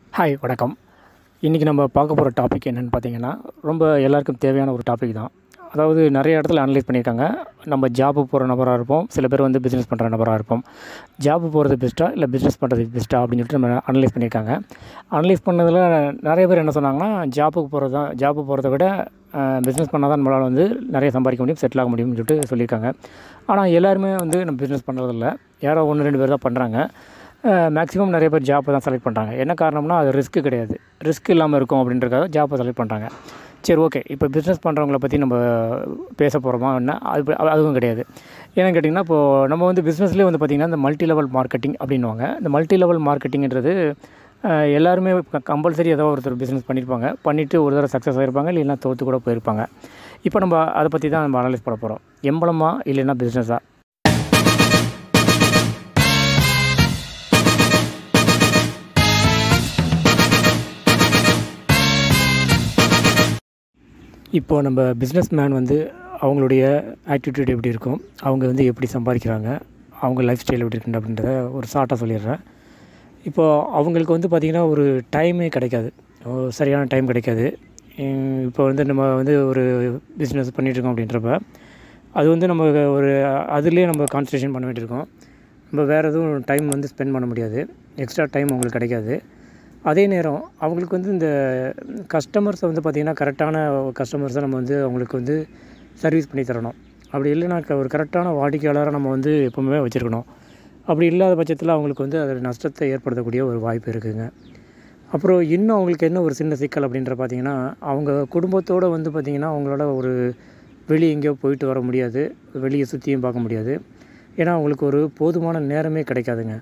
hi வணக்கம் இன்றைக்கி நம்ம பார்க்க போகிற டாபிக் என்னென்னு பார்த்தீங்கன்னா ரொம்ப எல்லாருக்கும் தேவையான ஒரு டாபிக் தான் அதாவது நிறைய இடத்துல அனலைஸ் பண்ணியிருக்காங்க நம்ம ஜாப்பு போகிற நபராக இருப்போம் சில பேர் வந்து பிஸ்னஸ் பண்ணுற நபராக இருப்போம் ஜாப்பு போகிறது பெஸ்ட்டாக இல்லை பிஸ்னஸ் பண்ணுறது பெஸ்ட்டாக அப்படின்னு சொல்லிட்டு நம்ம அனலைஸ் பண்ணியிருக்காங்க அனலைஸ் பண்ணதில் நிறைய பேர் என்ன சொன்னாங்கன்னா ஜாப்புக்கு போகிறது தான் ஜாப்பு போகிறத விட பிஸ்னஸ் பண்ணால் தான் நம்மளால் வந்து நிறைய சம்பாதிக்க முடியும் செட்டில் ஆக முடியும்னு சொல்லிட்டு சொல்லியிருக்காங்க ஆனால் எல்லாருமே வந்து நம்ம பிஸ்னஸ் பண்ணுறதில்ல யாரோ ஒன்று ரெண்டு பேர் தான் பண்ணுறாங்க மேக்ஸிமம் நிறைய பேர் ஜாப்பை தான் செலக்ட் பண்ணுறாங்க என்ன காரணம்னா அது ரிஸ்க்கு கிடையாது ரிஸ்க் இல்லாமல் இருக்கும் அப்படின்றக்காக ஜாப்பை செலக்ட் பண்ணுறாங்க சரி ஓகே இப்போ பிஸ்னஸ் பண்ணுறவங்கள பற்றி நம்ம பேச போகிறோமா என்ன அது ப- அதுவும் கிடையாது ஏன்னு கேட்டிங்கன்னா இப்போது நம்ம வந்து பிஸ்னஸ்லேயே வந்து பார்த்திங்கன்னா இந்த மல்டி லெவல் மார்க்கெட்டிங் அப்படின்வாங்க இந்த மல்டி லெவல் மார்க்கெட்டிங்கிறது அஹ், எல்லாருமே கம்பல்சரி ஏதோ ஒருத்தர் பிஸ்னஸ் பண்ணியிருப்பாங்க பண்ணிவிட்டு ஒரு தடவை சக்ஸஸ் ஆகிருப்பாங்க இல்லைன்னா தோற்று கூட போயிருப்பாங்க இப்போ நம்ம அதை பற்றி தான் நம்ம அனலைஸ் பண்ண போகிறோம் எம்பளமா இல்லைன்னா பிஸ்னஸாக இப்போது நம்ம பிஸ்னஸ் மேன் வந்து அவங்களுடைய ஆட்டிடியூட் எப்படி இருக்கும் அவங்க வந்து எப்படி சம்பாதிக்கிறாங்க அவங்க லைஃப் ஸ்டைல் எப்படி இருக்குன்னு அப்படின்றத ஒரு ஷார்ட்டாக சொல்லிடுறேன் இப்போது அவங்களுக்கு வந்து பார்த்திங்கன்னா ஒரு டைமே கிடைக்காது ஒரு சரியான டைம் கிடைக்காது உம் இப்போ வந்து நம்ம வந்து ஒரு பிஸ்னஸ் பண்ணிகிட்ருக்கோம் அப்படின்றப்ப அது வந்து நம்ம ஒரு அதுலேயே நம்ம கான்சன்ட்ரேஷன் பண்ண வேண்டியிருக்கும் நம்ம வேறு எதுவும் டைம் வந்து ஸ்பெண்ட் பண்ண முடியாது எக்ஸ்ட்ரா டைம் அவங்களுக்கு கிடைக்காது அதே நேரம் அவங்களுக்கு வந்து இந்த கஸ்டமர்ஸை வந்து பார்த்திங்கன்னா கரெக்டான கஸ்டமர்ஸை நம்ம வந்து அவங்களுக்கு வந்து சர்வீஸ் பண்ணி தரணும் அப்படி இல்லைனா க- ஒரு கரெக்டான வாடிக்கையாளரை நம்ம வந்து எப்பவுமே வச்சுருக்கணும் அப்படி இல்லாத பட்சத்தில் அவங்களுக்கு வந்து அது நஷ்டத்தை ஏற்படுத்தக்கூடிய ஒரு வாய்ப்பு இருக்குதுங்க அப்புறம் இன்னும் அவங்களுக்கு என்ன ஒரு சின்ன சிக்கல் அப்படின்ற பார்த்தீங்கன்னா அவங்க குடும்பத்தோடு வந்து பார்த்திங்கன்னா அவங்களோட ஒரு வெளியே எங்கேயோ போயிட்டு வர முடியாது வெளியே சுற்றியும் பார்க்க முடியாது ஏன்னா அவங்களுக்கு ஒரு போதுமான நேரமே கிடைக்காதுங்க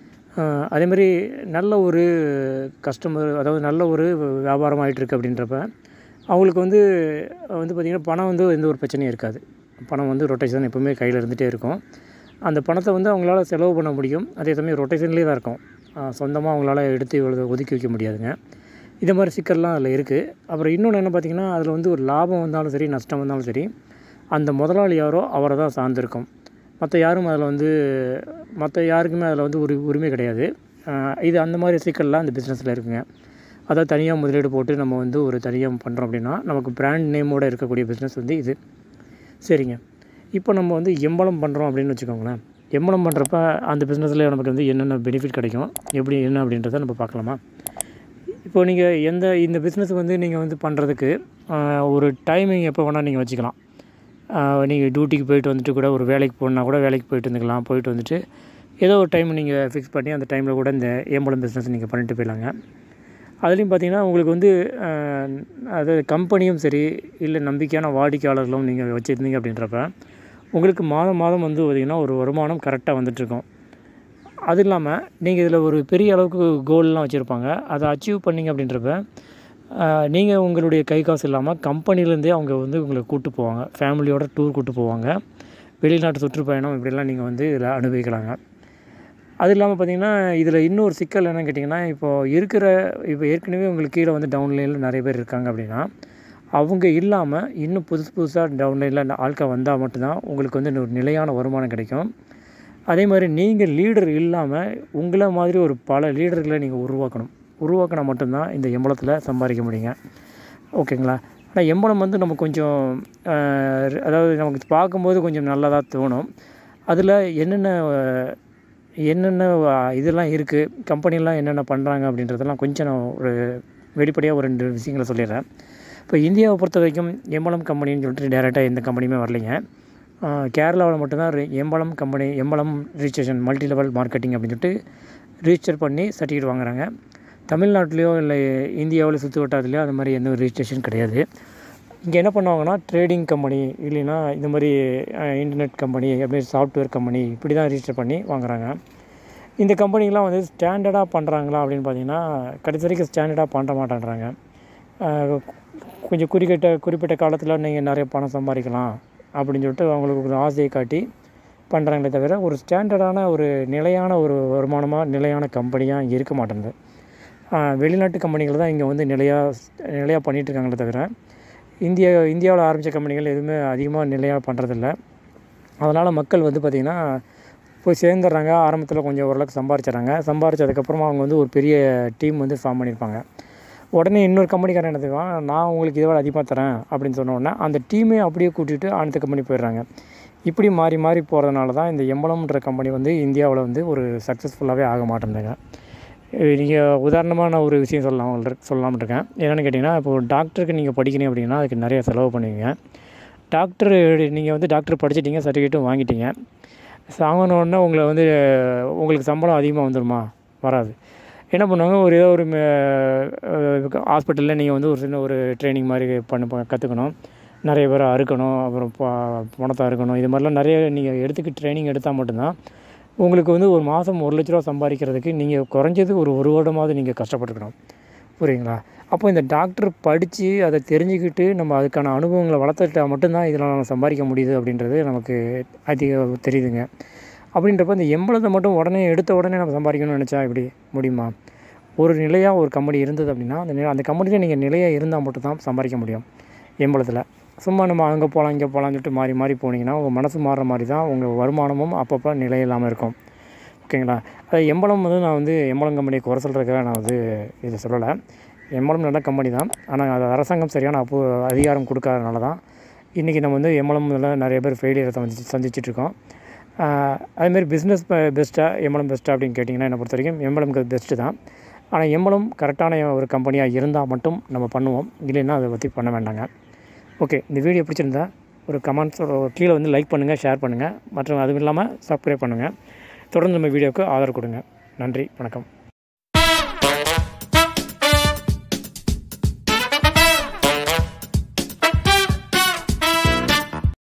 ஆஹ் அதே மாதிரி நல்ல ஒரு கஸ்டமர் அதாவது நல்ல ஒரு வியாபாரம் ஆகிட்டுருக்கு அப்படின்றப்ப அவங்களுக்கு வந்து வந்து பார்த்திங்கன்னா பணம் வந்து எந்த ஒரு பிரச்சனையும் இருக்காது பணம் வந்து ரொட்டேஷன் எப்போவுமே கையில் இருந்துகிட்டே இருக்கும் அந்த பணத்தை வந்து அவங்களால செலவு பண்ண முடியும் அதே சமயம் ரொட்டேஷன்லேயே தான் இருக்கும் சொந்தமாக அவங்களால எடுத்து இவ்வளோ ஒதுக்கி வைக்க முடியாதுங்க இந்த மாதிரி சிக்கல்லாம் அதில் இருக்குது அப்புறம் இன்னொன்று என்ன பார்த்திங்கன்னா அதில் வந்து ஒரு லாபம் வந்தாலும் சரி நஷ்டம் வந்தாலும் சரி அந்த முதலாளி யாரோ அவரை தான் சார்ந்திருக்கும் மற்ற யாரும் அதில் வந்து மற்ற யாருக்குமே அதில் வந்து ஒரு உரிமை கிடையாது ஆஹ் இது அந்த மாதிரி சிக்கல்லாம் அந்த பிஸ்னஸில் இருக்குங்க அதாவது தனியாக முதலீடு போட்டு நம்ம வந்து ஒரு தனியாக பண்ணுறோம் அப்படின்னா நமக்கு பிராண்ட் நேமோடு இருக்கக்கூடிய பிஸ்னஸ் வந்து இது சரிங்க இப்போ நம்ம வந்து எம்பளம் பண்ணுறோம் அப்படின்னு வச்சுக்கோங்களேன் எம்பளம் பண்ணுறப்ப அந்த பிஸ்னஸில் நமக்கு வந்து என்னென்ன பெனிஃபிட் கிடைக்கும் எப்படி என்ன அப்படின்றத நம்ம பார்க்கலாமா இப்போ நீங்கள் எந்த இந்த பிஸ்னஸ் வந்து நீங்கள் வந்து பண்ணுறதுக்கு ஒரு டைமிங் எப்போ வேணால் நீங்கள் வச்சுக்கலாம் நீங்கள் டியூட்டிக்கு போயிட்டு வந்துட்டு கூட ஒரு வேலைக்கு போகணுன்னா கூட வேலைக்கு போயிட்டு வந்துக்கலாம் போயிட்டு வந்துட்டு ஏதோ ஒரு டைம் நீங்கள் ஃபிக்ஸ் பண்ணி அந்த டைமில் கூட இந்த ஏம்பளம் பிஸ்னஸ் நீங்கள் பண்ணிட்டு போயிடலாங்க அதுலேயும் பார்த்தீங்கன்னா உங்களுக்கு வந்து அஹ், அதாவது கம்பெனியும் சரி இல்லை நம்பிக்கையான வாடிக்கையாளர்களும் நீங்கள் வச்சுருந்தீங்க அப்படின்றப்ப உங்களுக்கு மாதம் மாதம் வந்து பார்த்திங்கன்னா ஒரு வருமானம் கரெக்டாக வந்துட்டுருக்கும் அது இல்லாமல் நீங்கள் இதில் ஒரு பெரிய அளவுக்கு கோல்லாம் வச்சுருப்பாங்க அதை அச்சீவ் பண்ணீங்க அப்படின்றப்ப நீங்கள் உங்களுடைய கை காசு இல்லாமல் கம்பெனிலேருந்தே அவங்க வந்து உங்களை கூட்டு போவாங்க ஃபேமிலியோட டூர் கூட்டு போவாங்க வெளிநாட்டு சுற்றுப்பயணம் இப்படிலாம் நீங்கள் வந்து இதில் அனுபவிக்கலாங்க அது இல்லாமல் பார்த்தீங்கன்னா இதில் இன்னொரு சிக்கல் என்னன்னு கேட்டிங்கன்னா இப்போது இருக்கிற இப்போ ஏற்கனவே உங்களுக்கு கீழே வந்து டவுன்லைனில் நிறைய பேர் இருக்காங்க அப்படின்னா அவங்க இல்லாமல் இன்னும் புதுசு புதுசாக டவுன்லைனில் ஆட்கள் வந்தால் மட்டும்தான் உங்களுக்கு வந்து ஒரு நிலையான வருமானம் கிடைக்கும் அதே மாதிரி நீங்கள் லீடர் இல்லாமல் உங்களை மாதிரி ஒரு பல லீடர்களை நீங்கள் உருவாக்கணும் உருவாக்கினா மட்டும்தான் இந்த எம்பளத்தில் சம்பாதிக்க முடியுங்க ஓகேங்களா ஆனால் எம்பளம் வந்து நம்ம கொஞ்சம் ஆஹ், அதாவது நமக்கு பார்க்கும்போது கொஞ்சம் நல்லதாக தோணும் அதில் என்னென்ன ஆஹ், என்னென்ன ஆஹ், இதெல்லாம் இருக்குது கம்பெனிலாம் என்னென்ன பண்ணுறாங்க அப்படின்றதெல்லாம் கொஞ்சம் நான் ஒரு வெளிப்படையாக ஒரு ரெண்டு விஷயங்களை சொல்லிடுறேன் இப்போ இந்தியாவை பொறுத்த வரைக்கும் எம்பளம் கம்பெனின்னு சொல்லிட்டு டேரெக்டாக எந்த கம்பெனியுமே வரலைங்க கேரளாவில் மட்டும்தான் ரெ- emblem company emblem registration multi level marketing அப்படின்னு சொல்லிட்டு ரிஜிஸ்டர் பண்ணி சர்டிஃபிகேட் வாங்குறாங்க தமிழ்நாட்டிலையோ இல்லை இந்தியாவில் சுற்று வட்டாரத்துலையோ அது மாதிரி எந்த ஒரு ரிஜிஸ்ட்ரேஷன் கிடையாது இங்கே என்ன பண்ணுவாங்கன்னா ட்ரேடிங் கம்பெனி இல்லைன்னா இந்த மாதிரி இன்டர்நெட் கம்பெனி அப்படி சாஃப்ட்வேர் கம்பெனி இப்படி தான் ரிஜிஸ்டர் பண்ணி வாங்குறாங்க இந்த கம்பெனிலாம் வந்து ஸ்டாண்டர்டாக பண்ணுறாங்களா அப்படின்னு பார்த்தீங்கன்னா கடைசி வரைக்கும் ஸ்டாண்டர்டாக பண்ண மாட்டேன்றாங்க ஆஹ் கொஞ்சம் குறிப்பிட்ட குறிப்பிட்ட காலத்தில் நீங்கள் நிறைய பணம் சம்பாதிக்கலாம் அப்படின்னு சொல்லிட்டு அவங்களுக்கு ஒரு ஆசையை காட்டி பண்ணுறாங்களே தவிர ஒரு ஸ்டாண்டர்டான ஒரு நிலையான ஒரு வருமானமாக நிலையான கம்பெனியாக இருக்க மாட்டேங்குது ஆஹ் வெளிநாட்டு கம்பெனிகள் தான் இங்கே வந்து நிலையாக நிலையாக பண்ணிகிட்டு இருக்காங்களே தவிர இந்தியா இந்தியாவில் ஆரம்பித்த கம்பெனிகள் எதுவுமே அதிகமாக நிலையாக பண்ணுறதில்ல அதனால் மக்கள் வந்து பார்த்திங்கன்னா போய் சேர்ந்துடுறாங்க ஆரம்பத்தில் கொஞ்சம் ஓரளவுக்கு சம்பாரிச்சிடுறாங்க சம்பாரிச்சதுக்கப்புறமா அவங்க வந்து ஒரு பெரிய டீம் வந்து ஃபார்ம் பண்ணியிருப்பாங்க உடனே இன்னொரு கம்பெனிக்காரன் என்ன செய்வான் நான் உங்களுக்கு இதை விட அதிகமாக தரேன் அப்படின்னு சொன்ன உடனே அந்த டீமே அப்படியே கூட்டிகிட்டு அடுத்த கம்பெனி போயிடுறாங்க இப்படி மாறி மாறி போகிறதுனால தான் இந்த எம்பளம்ன்ற கம்பெனி வந்து இந்தியாவில் வந்து ஒரு சக்ஸஸ்ஃபுல்லாகவே ஆக மாட்டேங்குதுங்க நீங்கள் உதாரணமாக நான் ஒரு விஷயம் சொல்லலாம் உங்களுக்கு சொல்லலாம்னு இருக்கேன் என்னென்னு கேட்டிங்கன்னா இப்போ ஒரு டாக்டருக்கு நீங்கள் படிக்கணும் அப்படின்னா அதுக்கு நிறைய செலவு பண்ணுவீங்க டாக்டர் நீங்கள் வந்து டாக்டர் படிச்சிட்டிங்க சர்டிஃபிகேட்டும் வாங்கிட்டீங்க வாங்கினோடனே உங்களை வந்து உங்களுக்கு சம்பளம் அதிகமாக வந்துடுமா வராது என்ன பண்ணுவாங்க ஒரு ஏதோ ஒரு ஹாஸ்பிட்டலில் நீங்கள் வந்து ஒரு சின்ன ஒரு ட்ரைனிங் மாதிரி பண்ண கற்றுக்கணும் நிறைய பேரை அறுக்கணும் அப்புறம் ப பணத்தை அறுக்கணும் இது மாதிரிலாம் நிறைய நீங்கள் எடுத்துக்கு ட்ரைனிங் எடுத்தால் மட்டும்தான் உங்களுக்கு வந்து ஒரு மாதம் ஒரு லட்ச ரூபா சம்பாதிக்கிறதுக்கு நீங்கள் குறைஞ்சது ஒரு ஒரு வருடமாவது நீங்கள் கஷ்டப்பட்டுருக்கணும் புரியுங்களா அப்போ இந்த டாக்டர் படித்து அதை தெரிஞ்சுக்கிட்டு நம்ம அதுக்கான அனுபவங்களை வளர்த்துட்டா மட்டும்தான் இதில் நம்ம சம்பாதிக்க முடியுது அப்படின்றது நமக்கு அதிக தெரியுதுங்க அப்படின்றப்ப இந்த எம்பளத்தை மட்டும் உடனே எடுத்த உடனே நம்ம சம்பாதிக்கணும்னு நினச்சா இப்படி முடியுமா ஒரு நிலையாக ஒரு கம்பெனி இருந்தது அப்படின்னா அந்த நிலை அந்த கம்பெனியில் நீங்கள் நிலையாக இருந்தால் மட்டும்தான் சம்பாதிக்க முடியும் எம்பளத்தில் சும்மா நம்ம அங்கே போகலாம் இங்கே போகலான்னு சொல்லிட்டு மாறி மாறி போனீங்கன்னா உங்கள் மனசு மாறுற மாதிரி தான் உங்கள் வருமானமும் அப்பப்போ நிலை இல்லாமல் இருக்கும் ஓகேங்களா அது எம்பளம் வந்து நான் வந்து எம்பளம் கம்பெனியை குறை சொல்கிறதுக்காக நான் வந்து இதை சொல்லலை எம்பளம் நல்ல கம்பெனி தான் ஆனால் அது அரசாங்கம் சரியான அப்போ அதிகாரம் கொடுக்காதனால தான் இன்றைக்கி நம்ம வந்து எம்பளம் நிறைய பேர் ஃபெயிலியரை சந்திச்சு சந்திச்சிட்ருக்கோம் அதேமாரி பிஸ்னஸ் பெஸ்ட்டாக எம்பளம் பெஸ்ட்டாக அப்படின்னு கேட்டிங்கன்னா என்னை பொறுத்த வரைக்கும் எம்பளம் பெஸ்ட்டு தான் ஆனால் எம்பளம் கரெக்டான ஒரு கம்பெனியாக இருந்தால் மட்டும் நம்ம பண்ணுவோம் இல்லைன்னா அதை பற்றி பண்ண வேண்டாங்க ஓகே இந்த வீடியோ பிடிச்சிருந்தா ஒரு கமெண்ட்ஸ் கீழே வந்து லைக் பண்ணுங்கள் ஷேர் பண்ணுங்கள் மற்றும் அதுவும் இல்லாமல் சப்ஸ்கிரைப் பண்ணுங்கள் தொடர்ந்து நம்ம வீடியோவுக்கு ஆதரவு கொடுங்க நன்றி வணக்கம்